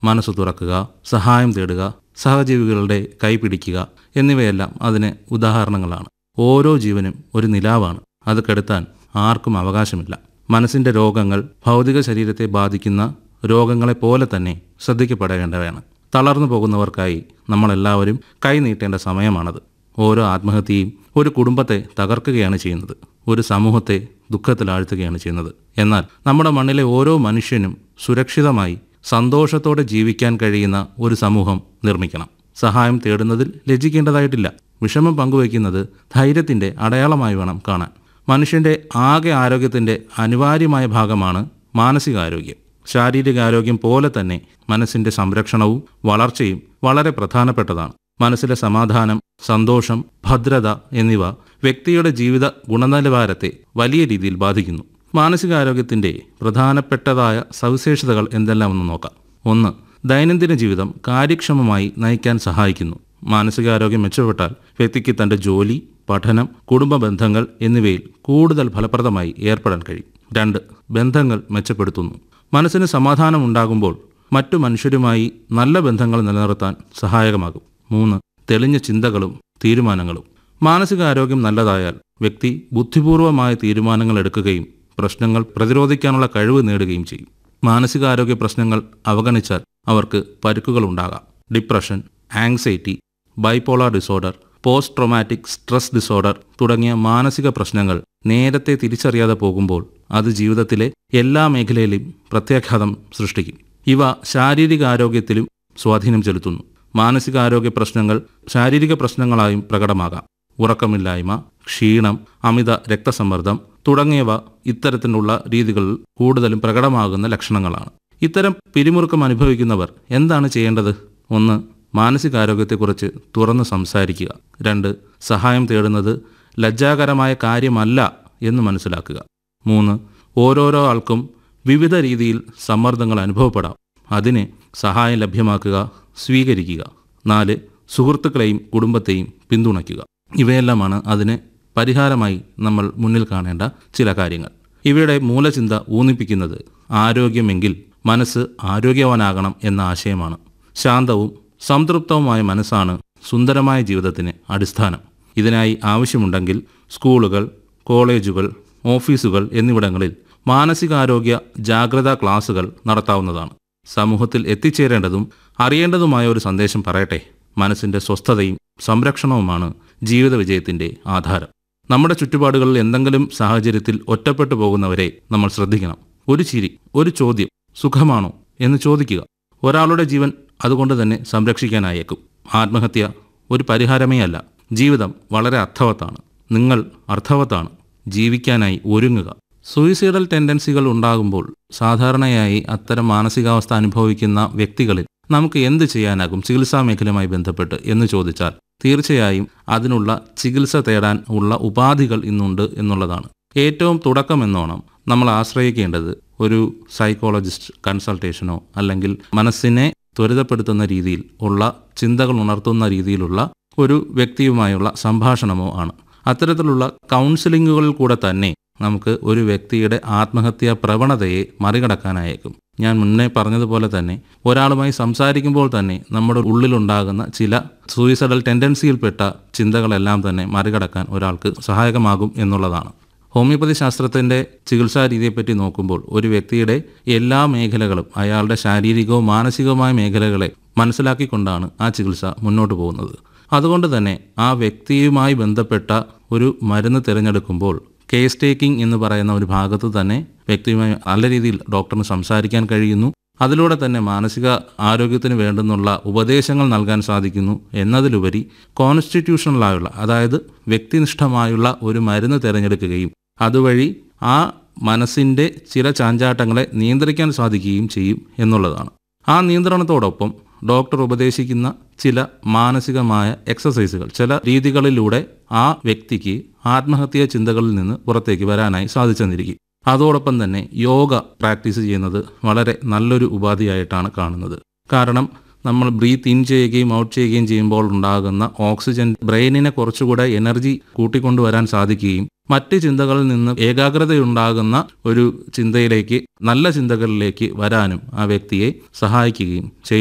മനസ്സ് തുറക്കുക സഹായം തേടുക സഹജീവികളുടെ കൈ പിടിക്കുക എന്നിവയെല്ലാം അതിന് ഉദാഹരണങ്ങളാണ് ഓരോ ജീവനും ഒരു നിലാവാണ് അത് കെടുത്താൻ ആർക്കും അവകാശമില്ല മനസ്സിന്റെ രോഗങ്ങൾ ഭൗതിക ശരീരത്തെ ബാധിക്കുന്ന രോഗങ്ങളെ പോലെ തന്നെ ശ്രദ്ധിക്കപ്പെടേണ്ടവയാണ് തളർന്നു പോകുന്നവർക്കായി നമ്മളെല്ലാവരും കൈ നീട്ടേണ്ട സമയമാണത് ഓരോ ആത്മഹത്യയും ഒരു കുടുംബത്തെ തകർക്കുകയാണ് ചെയ്യുന്നത് ഒരു സമൂഹത്തെ ദുഃഖത്തിലാഴ്ത്തുകയാണ് ചെയ്യുന്നത് എന്നാൽ നമ്മുടെ മണ്ണിലെ ഓരോ മനുഷ്യനും സുരക്ഷിതമായി സന്തോഷത്തോടെ ജീവിക്കാൻ കഴിയുന്ന ഒരു സമൂഹം നിർമ്മിക്കണം സഹായം തേടുന്നതിൽ ലജ്ജിക്കേണ്ടതായിട്ടില്ല വിഷമം പങ്കുവയ്ക്കുന്നത് ധൈര്യത്തിന്റെ അടയാളമായി വേണം കാണാൻ മനുഷ്യന്റെ ആകെ ആരോഗ്യത്തിന്റെ അനിവാര്യമായ ഭാഗമാണ് മാനസികാരോഗ്യം ശാരീരികാരോഗ്യം പോലെ തന്നെ മനസ്സിന്റെ സംരക്ഷണവും വളർച്ചയും വളരെ പ്രധാനപ്പെട്ടതാണ് മനസ്സിലെ സമാധാനം സന്തോഷം ഭദ്രത എന്നിവ വ്യക്തിയുടെ ജീവിത ഗുണനിലവാരത്തെ വലിയ രീതിയിൽ ബാധിക്കുന്നു മാനസികാരോഗ്യത്തിന്റെ പ്രധാനപ്പെട്ടതായ സവിശേഷതകൾ എന്തെല്ലാമെന്ന് നോക്കാം ഒന്ന് ദൈനംദിന ജീവിതം കാര്യക്ഷമമായി നയിക്കാൻ സഹായിക്കുന്നു മാനസികാരോഗ്യം മെച്ചപ്പെട്ടാൽ വ്യക്തിക്ക് തന്റെ ജോലി പഠനം കുടുംബ ബന്ധങ്ങൾ എന്നിവയിൽ കൂടുതൽ ഫലപ്രദമായി ഏർപ്പെടാൻ കഴിയും രണ്ട് ബന്ധങ്ങൾ മെച്ചപ്പെടുത്തുന്നു മനസ്സിന് സമാധാനം ഉണ്ടാകുമ്പോൾ മറ്റു മനുഷ്യരുമായി നല്ല ബന്ധങ്ങൾ നിലനിർത്താൻ സഹായകമാകും മൂന്ന് തെളിഞ്ഞ ചിന്തകളും തീരുമാനങ്ങളും മാനസികാരോഗ്യം നല്ലതായാൽ വ്യക്തി ബുദ്ധിപൂർവമായ തീരുമാനങ്ങൾ എടുക്കുകയും പ്രശ്നങ്ങൾ പ്രതിരോധിക്കാനുള്ള കഴിവ് നേടുകയും ചെയ്യും മാനസികാരോഗ്യ പ്രശ്നങ്ങൾ അവഗണിച്ചാൽ അവർക്ക് പരുക്കുകൾ ഉണ്ടാകാം depression anxiety bipolar disorder post traumatic stress disorder തുടങ്ങിയ മാനസിക പ്രശ്നങ്ങൾ നേരത്തെ തിരിച്ചറിയാതെ പോകുമ്പോൾ അത് ജീവിതത്തിലെ എല്ലാ മേഖലയിലും പ്രത്യാഘാതം സൃഷ്ടിക്കും ഇവ ശാരീരികാരോഗ്യത്തിലും സ്വാധീനം ചെലുത്തുന്നു മാനസികാരോഗ്യ പ്രശ്നങ്ങൾ ശാരീരിക പ്രശ്നങ്ങളായും പ്രകടമാകാം ഉറക്കമില്ലായ്മ ക്ഷീണം അമിത രക്തസമ്മർദ്ദം തുടങ്ങിയവ ഇത്തരത്തിലുള്ള രീതികളിൽ കൂടുതലും പ്രകടമാകുന്ന ലക്ഷണങ്ങളാണ് ഇത്തരം പിരിമുറുക്കം അനുഭവിക്കുന്നവർ എന്താണ് ചെയ്യേണ്ടത് ഒന്ന് മാനസികാരോഗ്യത്തെക്കുറിച്ച് തുറന്ന് സംസാരിക്കുക രണ്ട് സഹായം തേടുന്നത് ലജ്ജാകരമായ കാര്യമല്ല എന്ന് മനസ്സിലാക്കുക മൂന്ന് ഓരോരോ ആൾക്കും വിവിധ രീതിയിൽ സമ്മർദ്ദങ്ങൾ അനുഭവപ്പെടാം അതിന് സഹായം ലഭ്യമാക്കുക സ്വീകരിക്കുക നാല് സുഹൃത്തുക്കളെയും കുടുംബത്തെയും പിന്തുണയ്ക്കുക ഇവയെല്ലാമാണ് അതിന് പരിഹാരമായി നമ്മൾ മുന്നിൽ കാണേണ്ട ചില കാര്യങ്ങൾ ഇവയുടെ മൂലചിന്ത ഊന്നിപ്പിക്കുന്നത് ആരോഗ്യമെങ്കിൽ മനസ്സ് ആരോഗ്യവാനാകണം എന്ന ആശയമാണ് ശാന്തവും സംതൃപ്തവുമായ മനസ്സാണ് സുന്ദരമായ ജീവിതത്തിന് അടിസ്ഥാനം ഇതിനായി ആവശ്യമുണ്ടെങ്കിൽ സ്കൂളുകൾ കോളേജുകൾ ഓഫീസുകൾ എന്നിവിടങ്ങളിൽ മാനസികാരോഗ്യ ജാഗ്രതാ ക്ലാസുകൾ നടത്താവുന്നതാണ് സമൂഹത്തിൽ എത്തിച്ചേരേണ്ടതും അറിയേണ്ടതുമായ ഒരു സന്ദേശം പറയട്ടെ മനസ്സിന്റെ സ്വസ്ഥതയും സംരക്ഷണവുമാണ് ജീവിത വിജയത്തിന്റെ ആധാരം നമ്മുടെ ചുറ്റുപാടുകളിൽ എന്തെങ്കിലും സാഹചര്യത്തിൽ ഒറ്റപ്പെട്ടു പോകുന്നവരെ നമ്മൾ ശ്രദ്ധിക്കണം ഒരു ചിരി ഒരു ചോദ്യം സുഖമാണോ എന്ന് ചോദിക്കുക ഒരാളുടെ ജീവൻ അതുകൊണ്ട് തന്നെ സംരക്ഷിക്കാനായേക്കും ആത്മഹത്യ ഒരു പരിഹാരമേ അല്ല ജീവിതം വളരെ അർത്ഥവത്താണ് നിങ്ങൾ അർത്ഥവത്താണ് ജീവിക്കാനായി ഒരുങ്ങുക സൂയിസൈഡൽ ടെൻഡൻസികൾ ഉണ്ടാകുമ്പോൾ സാധാരണയായി അത്തരം മാനസികാവസ്ഥ അനുഭവിക്കുന്ന വ്യക്തികളിൽ നമുക്ക് എന്ത് ചെയ്യാനാകും ചികിത്സാ മേഖലയുമായി ബന്ധപ്പെട്ട് എന്ന് ചോദിച്ചാൽ തീർച്ചയായും അതിനുള്ള ചികിത്സ തേടാൻ ഉള്ള ഉപാധികൾ ഇന്നുണ്ട് എന്നുള്ളതാണ് ഏറ്റവും തുടക്കം എന്നോണം നമ്മൾ ആശ്രയിക്കേണ്ടത് ഒരു സൈക്കോളജിസ്റ്റ് കൺസൾട്ടേഷനോ അല്ലെങ്കിൽ മനസ്സിനെ ത്വരിതപ്പെടുത്തുന്ന രീതിയിൽ ഉള്ള ചിന്തകൾ ഉണർത്തുന്ന രീതിയിലുള്ള ഒരു വ്യക്തിയുമായുള്ള സംഭാഷണമോ ആണ് അത്തരത്തിലുള്ള കൗൺസിലിങ്ങുകളിൽ കൂടെ തന്നെ നമുക്ക് ഒരു വ്യക്തിയുടെ ആത്മഹത്യാ പ്രവണതയെ മറികടക്കാനായേക്കും ഞാൻ മുന്നേ പറഞ്ഞതുപോലെ തന്നെ ഒരാളുമായി സംസാരിക്കുമ്പോൾ തന്നെ നമ്മുടെ ഉള്ളിലുണ്ടാകുന്ന ചില സൂയിസൈഡൽ ടെൻഡൻസിയിൽപ്പെട്ട ചിന്തകളെല്ലാം തന്നെ മറികടക്കാൻ ഒരാൾക്ക് സഹായകമാകും എന്നുള്ളതാണ് ഹോമിയോപ്പതി ശാസ്ത്രത്തിൻ്റെ ചികിത്സാ രീതിയെപ്പറ്റി നോക്കുമ്പോൾ ഒരു വ്യക്തിയുടെ എല്ലാ മേഖലകളും അയാളുടെ ശാരീരികവും മാനസികവുമായ മേഖലകളെ മനസ്സിലാക്കിക്കൊണ്ടാണ് ആ ചികിത്സ മുന്നോട്ട് പോകുന്നത് അതുകൊണ്ട് തന്നെ ആ വ്യക്തിയുമായി ബന്ധപ്പെട്ട ഒരു മരുന്ന് തിരഞ്ഞെടുക്കുമ്പോൾ കേസ് ടേക്കിംഗ് എന്ന് പറയുന്ന ഒരു ഭാഗത്ത് തന്നെ വ്യക്തിയുമായി നല്ല രീതിയിൽ ഡോക്ടറിന് സംസാരിക്കാൻ കഴിയുന്നു അതിലൂടെ തന്നെ മാനസിക ആരോഗ്യത്തിന് വേണ്ടുന്നുള്ള ഉപദേശങ്ങൾ നൽകാൻ സാധിക്കുന്നു എന്നതിലുപരി കോൺസ്റ്റിറ്റ്യൂഷണലായുള്ള അതായത് വ്യക്തിനിഷ്ഠമായുള്ള ഒരു മരുന്ന് തിരഞ്ഞെടുക്കുകയും അതുവഴി ആ മനസ്സിൻ്റെ ചില ചാഞ്ചാട്ടങ്ങളെ നിയന്ത്രിക്കാൻ സാധിക്കുകയും ചെയ്യും എന്നുള്ളതാണ് ആ നിയന്ത്രണത്തോടൊപ്പം ഡോക്ടർ ഉപദേശിക്കുന്ന ചില മാനസികമായ എക്സസൈസുകൾ ചില രീതികളിലൂടെ ആ വ്യക്തിക്ക് ആത്മഹത്യാ ചിന്തകളിൽ നിന്ന് പുറത്തേക്ക് വരാനായി സാധിച്ചെന്നിരിക്കും അതോടൊപ്പം തന്നെ യോഗ പ്രാക്ടീസ് ചെയ്യുന്നത് വളരെ നല്ലൊരു ഉപാധിയായിട്ടാണ് കാണുന്നത് കാരണം നമ്മൾ ബ്രീത്ത് ഇൻ ചെയ്യുകയും ഔട്ട് ചെയ്യുകയും ചെയ്യുമ്പോൾ ഉണ്ടാകുന്ന ഓക്സിജൻ ബ്രെയിനിനെ കുറച്ചുകൂടെ എനർജി കൂട്ടിക്കൊണ്ടുവരാൻ സാധിക്കുകയും മറ്റ് ചിന്തകളിൽ നിന്ന് ഏകാഗ്രതയുണ്ടാകുന്ന ഒരു ചിന്തയിലേക്ക് നല്ല ചിന്തകളിലേക്ക് വരാനും ആ വ്യക്തിയെ സഹായിക്കുകയും ചെയ്യുന്നു